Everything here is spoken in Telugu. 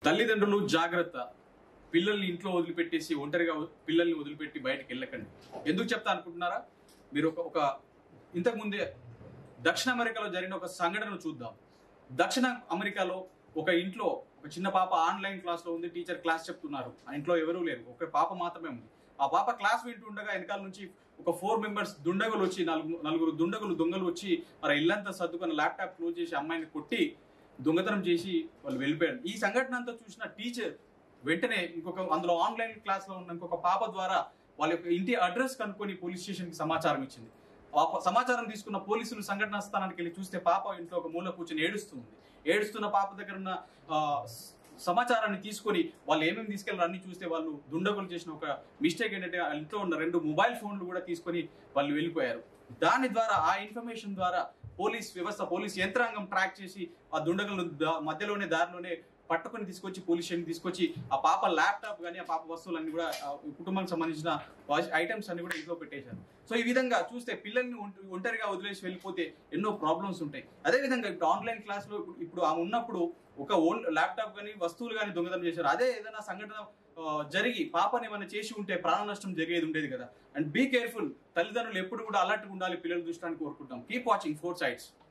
తల్లిదండ్రులు జాగ్రత్త పిల్లల్ని ఇంట్లో వదిలిపెట్టేసి ఒంటరిగా పిల్లల్ని వదిలిపెట్టి బయటకు వెళ్ళకండి ఎందుకు చెప్తా అనుకుంటున్నారా మీరు ఒక ఒక ఇంతకు ముందే దక్షిణ అమెరికాలో జరిగిన ఒక సంఘటన చూద్దాం దక్షిణ అమెరికాలో ఒక ఇంట్లో ఒక చిన్న పాప ఆన్లైన్ క్లాస్ లో ఉంది టీచర్ క్లాస్ చెప్తున్నారు ఆ ఇంట్లో ఎవరూ లేరు ఒక పాప మాత్రమే ఉంది ఆ పాప క్లాస్ వింటుండగా వెనకాల నుంచి ఒక ఫోర్ మెంబర్స్ దుండగులు వచ్చి నలుగురు నలుగురు దుండగులు దొంగలు వచ్చి మరి ఇల్లంతా సర్దుకొని ల్యాప్టాప్ క్లోజ్ చేసి అమ్మాయిని కొట్టి దొంగతనం చేసి వాళ్ళు వెళ్ళిపోయారు ఈ సంఘటన అంతా చూసిన టీచర్ వెంటనే ఇంకొక అందులో ఆన్లైన్ క్లాస్ లో ఉన్న ఇంకొక పాప ద్వారా వాళ్ళ యొక్క ఇంటి అడ్రస్ కనుక్కొని పోలీస్ స్టేషన్ కి సమాచారం ఇచ్చింది ఆ ప- సమాచారం తీసుకున్న పోలీసులు సంఘటనా స్థానానికి వెళ్ళి చూస్తే పాప ఇంట్లో ఒక మూల కూర్చొని ఏడుస్తుంది ఏడుస్తున్న పాప దగ్గర ఉన్న ఆ, స- సమాచారాన్ని తీసుకొని వాళ్ళు ఏమేమి తీసుకెళ్లారు అన్ని చూస్తే వాళ్ళు దుండగులు చేసిన ఒక మిస్టేక్ ఏంటంటే ఆ ఇంట్లో ఉన్న రెండు మొబైల్ ఫోన్లు కూడా తీసుకొని వాళ్ళు వెళ్ళిపోయారు దాని ద్వారా ఆ ఇన్ఫర్మేషన్ ద్వారా పోలీస్ వ్యవస్థ పోలీస్ యంత్రాంగం ట్రాక్ చేసి ఆ దుండగులను దా- మధ్యలోనే దారిలోనే పట్టుకొని తీసుకొచ్చి పోలీస్ స్టేషన్ తీసుకొచ్చి ఆ పాప ల్యాప్టాప్ కానీ ఆ పాప వస్తువులన్నీ కూడా ఆ కుటుంబానికి సంబంధించిన ఐటమ్స్ అన్ని కూడా ఇంట్లో పెట్టేశారు సో ఈ విధంగా చూస్తే పిల్లల్ని ఒంట- ఒంటరిగా వదిలేసి వెళ్ళిపోతే ఎన్నో ప్రాబ్లమ్స్ ఉంటాయి అదే విధంగా ఇప్పుడు ఆన్లైన్ క్లాస్ లో ఇప్పుడు- ఇప్పుడు ఆమె ఉన్నప్పుడు ఒక ఓన్ ల్యాప్టాప్ కానీ వస్తువులు కానీ దొంగతనం చేశారు అదే ఏదైనా సంఘటన ఆ, జరిగి పాపని ఏమైనా చేసి ఉంటే ప్రాణ నష్టం జరిగేది ఉండేది కదా అండ్ బీ కేర్ఫుల్ తల్లిదండ్రులు ఎప్పుడు కూడా అలర్ట్గా ఉండాలి పిల్లల దృష్టాన్ని కోరుకుంటాం కీప్ వాచింగ్ ఫోర్ సైడ్స్